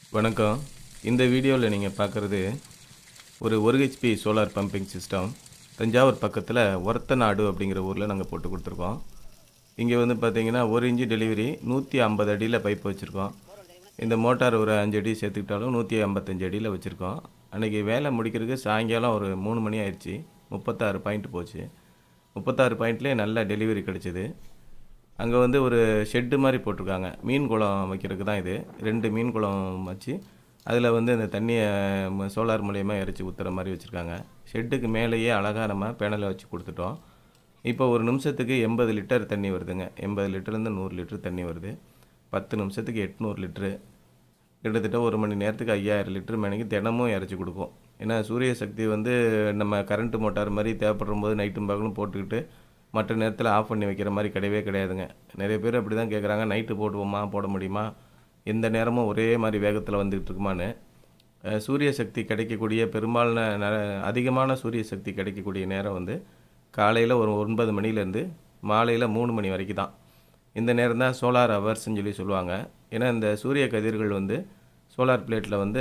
வணக்கம் இந்த வீடியோவில் நீங்கள் பார்க்குறது ஒரு ஒரு HP solar pumping system Thanjavur பக்கத்தில் ஒரத்தநாடு அப்படிங்கிற ஊரில் நாங்கள் போட்டு கொடுத்துருக்கோம் இங்கே வந்து பார்த்தீங்கன்னா ஒரு இன்ச்சு டெலிவரி நூற்றி ஐம்பது அடியில் பைப் வச்சுருக்கோம் இந்த மோட்டார் ஒரு அஞ்சு அடி சேர்த்துக்கிட்டாலும் நூற்றி ஐம்பத்தஞ்சு அடியில் வச்சுருக்கோம் அன்றைக்கி வேலை முடிக்கிறதுக்கு சாயங்காலம் ஒரு மூணு மணி ஆயிடுச்சு முப்பத்தாறு பாயிண்ட் போச்சு முப்பத்தாறு பாயிண்ட்லேயே நல்ல டெலிவரி கிடச்சிது அங்கே வந்து ஒரு ஷெட்டு மாதிரி போட்டிருக்காங்க மீன் குளம் வைக்கிறதுக்கு தான் இது ரெண்டு மீன் குளம் வச்சு அதில் வந்து இந்த தண்ணியை ம- சோலார் மூலயமா இறச்சி ஊற்றுற மாதிரி வச்சுருக்காங்க ஷெட்டுக்கு மேலேயே அழகாக நம்ம பேனலை வச்சு கொடுத்துட்டோம் இப்போ ஒரு நிமிஷத்துக்கு எண்பது லிட்டர் தண்ணி வருதுங்க எண்பது லிட்டர்லேருந்து நூறு லிட்டர் தண்ணி வருது பத்து நிமிஷத்துக்கு எட்நூறு லிட்ரு கிட்டத்தட்ட ஒரு மணி நேரத்துக்கு ஐயாயிரம் லிட்டர் மேனிக்கு தினமும் இறச்சி கொடுக்கும் ஏன்னா சூரிய சக்தி வந்து நம்ம கரண்ட் மோட்டார் மாதிரி தேவைப்படும் போது நைட்டும் பகலும் போட்டுக்கிட்டு மற்ற நேரத்தில் ஆஃப் பண்ணி வைக்கிற மாதிரி கிடையவே கிடையாதுங்க நிறைய பேர் அப்படி தான் கேட்குறாங்க நைட்டு போடுவோமா போட முடியுமா எந்த நேரமும் ஒரே மாதிரி வேகத்தில் வந்துகிட்டு இருக்குமான்னு அஹ், சூரிய சக்தி கிடைக்கக்கூடிய பெரும்பாலான ந- அதிகமான சூரிய சக்தி கிடைக்கக்கூடிய நேரம் வந்து காலையில் ஒரு ஒன்பது மணிலேருந்து மாலையில் மூணு மணி வரைக்கும் தான் இந்த நேரம் தான் சோலார் ஹவர்ஸ்ன்னு சொல்லி சொல்லுவாங்க ஏன்னா இந்த சூரிய கதிர்கள் வந்து சோலார் பிளேட்டில் வந்து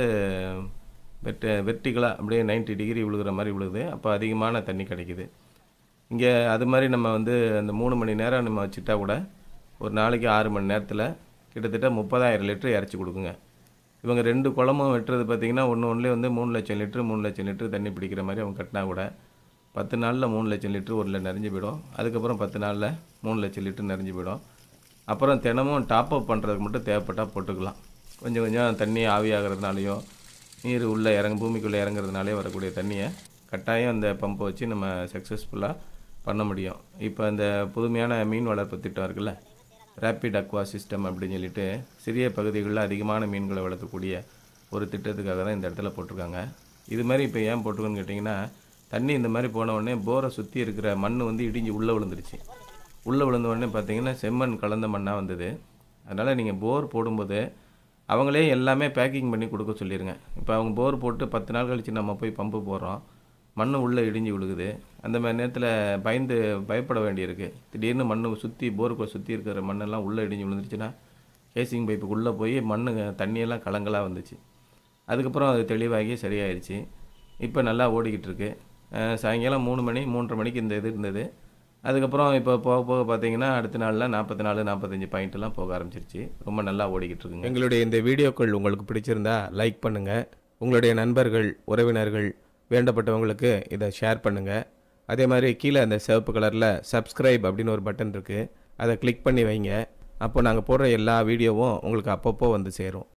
வெட்ட வெர்டிகலாக அப்படியே 90 டிகிரி விழுகிற மாதிரி விழுகுது அப்போ அதிகமான தண்ணி கிடைக்குது இங்கே அது மாதிரி நம்ம வந்து அந்த மூணு மணி நேரம் நம்ம வச்சுட்டா கூட ஒரு நாளைக்கு ஆறு மணி நேரத்தில் கிட்டத்தட்ட முப்பதாயிரம் லிட்டர் இறச்சி கொடுக்குங்க இவங்க ரெண்டு குளமும் வெட்டுறது பார்த்தீங்கன்னா ஒன்று ஒன்றுலேயே வந்து மூணு லட்சம் லிட்டர் மூணு லட்சம் லிட்டர் தண்ணி பிடிக்கிற மாதிரி அவங்க கட்டினா கூட பத்து நாளில் மூணு லட்சம் லிட்டர் ஒரு நிறைஞ்சு போயிடும் அதுக்கப்புறம் பத்து நாளில் மூணு லட்சம் லிட்டர் நிறைஞ்சு போயிடும் அப்புறம் தினமும் டாப் அப் பண்ணுறதுக்கு மட்டும் தேவைப்பட்டால் போட்டுக்கலாம் கொஞ்சம் கொஞ்சம் தண்ணி ஆவியாகிறதுனாலையோ நீர் உள்ளே இறங்க பூமிக்குள்ளே இறங்குறதுனாலே வரக்கூடிய தண்ணியை கட்டாயம் அந்த பம்பை வச்சு நம்ம சக்ஸஸ்ஃபுல்லாக பண்ண முடியும் இப்போ இந்த புதுமையான மீன் வளர்ப்பு திட்டம் இருக்குல்ல ரேப்பிட் அக்வா சிஸ்டம் அப்படின்னு சொல்லிட்டு சிறிய பகுதிகளில் அதிகமான மீன்களை வளர்க்கக்கூடிய ஒரு திட்டத்துக்காக தான் இந்த இடத்துல போட்டிருக்காங்க இது மாதிரி இப்போ ஏன் போட்டிருக்கோன்னு கேட்டிங்கன்னா தண்ணி இந்த மாதிரி போன உடனே போரை சுற்றி இருக்கிற மண் வந்து இடிஞ்சு உள்ளே விழுந்துருச்சு உள்ளே விழுந்த உடனே பார்த்தீங்கன்னா செம்மண் கலந்த மண்ணாக வந்தது அதனால் நீங்கள் போர் போடும்போது அவங்களே எல்லாமே பேக்கிங் பண்ணி கொடுக்க சொல்லிடுங்க இப்போ அவங்க போர் போட்டு பத்து நாள் கழித்து நம்ம போய் பம்பு போடுறோம் மண் உள்ளே இடிஞ்சு விழுகுது அந்த மாதிரி நேரத்தில் பயந்து பயப்பட வேண்டியிருக்கு திடீர்னு மண் சுற்றி போருக்குள்ளே சுற்றி இருக்கிற மண்ணெல்லாம் உள்ளே இடிஞ்சு விழுந்துருச்சுன்னா கேசிங் பைப்புக்குள்ளே போய் மண் தண்ணியெல்லாம் கலங்கலாக வந்துச்சு அதுக்கப்புறம் அது தெளிவாகி சரியாயிருச்சு இப்போ நல்லா ஓடிக்கிட்டு இருக்கு அஹ் சாயங்காலம் மூணு மணி மூன்றரை மணிக்கு இந்த இது இருந்தது அதுக்கப்புறம் இப்போ போக போக பார்த்தீங்கன்னா அடுத்த நாளில் நாற்பத்தி நாலு நாற்பத்தஞ்சு பாயிண்ட்லாம் போக ஆரம்பிச்சிருச்சு ரொம்ப நல்லா ஓடிக்கிட்டு இருக்குங்க எங்களுடைய இந்த வீடியோக்கள் உங்களுக்கு பிடிச்சிருந்தா லைக் பண்ணுங்கள் உங்களுடைய நண்பர்கள் உறவினர்கள் வேண்டப்பட்டவங்களுக்கு இதை ஷேர் பண்ணுங்கள் அதே மாதிரி கீழே அந்த சிவப்பு கலரில் சப்ஸ்கிரைப் அப்படின்னு ஒரு பட்டன் இருக்குது அதை கிளிக் பண்ணி வைங்க அப்போ நாங்கள் போடுற எல்லா வீடியோவும் உங்களுக்கு அப்பப்போ வந்து சேரும்